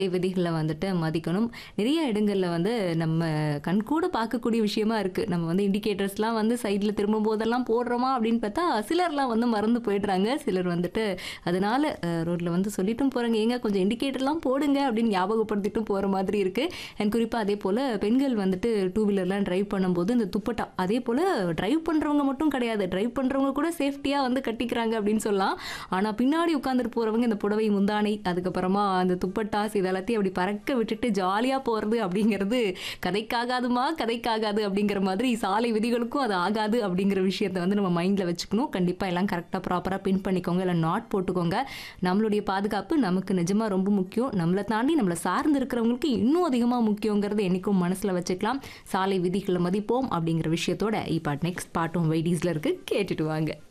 விதிகளை வந்துட்டு மதிக்கணும். நிறைய இடங்கள்ல வந்து நம்ம கண்கூட பார்க்கக்கூடிய விஷயமா இருக்கு. நம்ம வந்து இண்டிகேட்டர்ஸ்லாம் வந்து சைட்ல திரும்பும்போதெல்லாம் போடுறோமா அப்படின்னு பார்த்தா, சிலர்லாம் வந்து மறந்து போயிடுறாங்க. சிலர் வந்துட்டு அதனால அ ரோட்ல வந்து சொல்லிட்டும் போறாங்க. ஏங்க கொஞ்சம் இண்டிகேட்டர்லாம் போடுங்க அப்படின்னு ஞாபகப்படுத்திட்டும் போற மாதிரி இருக்கு. அண்ட் குறிப்பா அதேபோல பெண்கள் வந்துட்டு டூ வீலர்லாம் டிரைவ் பண்ணும்போது இந்த துப்பட்டா, அதேபோல டிரைவ் பண்றவங்க மட்டும் கிடையாது. டிரைவ் பண்றவங்க கூட சேஃப்டியா வந்து கட்டிக்கிறாங்க அப்படின்னு சொல்லலாம். ஆனா பின்னாடி உட்காந்துட்டு போறவங்க இந்த புடவை முந்தானை, அதுக்கப்புறமா அந்த துப்பட்டாஸ் இது எல்லாத்தையும் அப்படி பறக்க விட்டுட்டு ஜாலியா போறது அப்படிங்கிறது கதைக்காகாதுமா, கதைக்காகாது அப்படிங்கிற மாதிரி சாலை விதிகளுக்கும் அது ஆகாது அப்படிங்கிற விஷயத்த வந்து நம்ம மைண்ட்ல வச்சுக்கணும். கண்டிப்பா எல்லாம் கரெக்ட்டா ப்ராப்பரா பின் பண்ணிக்கோங்க. இல்ல நாட் போட்டுக்கோங்க. நம்மளுடைய பாதுகாப்பு நமக்கு நிஜமா ரொம்ப முக்கியம். நம்மள தாண்டி நம்மள சார்ந்து இருக்கிறவங்களுக்கு இன்னும் அதிகமா முக்கியங்கிறத என்னைக்கும் மனசுல வச்சுக்கலாம். சாலை விதிகள மதிப்போம் அப்படிங்கிற விஷயத்தோட இப்ப நெக்ஸ்ட் பாட்டும் வைடீஸ்ல இருக்கு. கேட்டுட்டு வாங்க.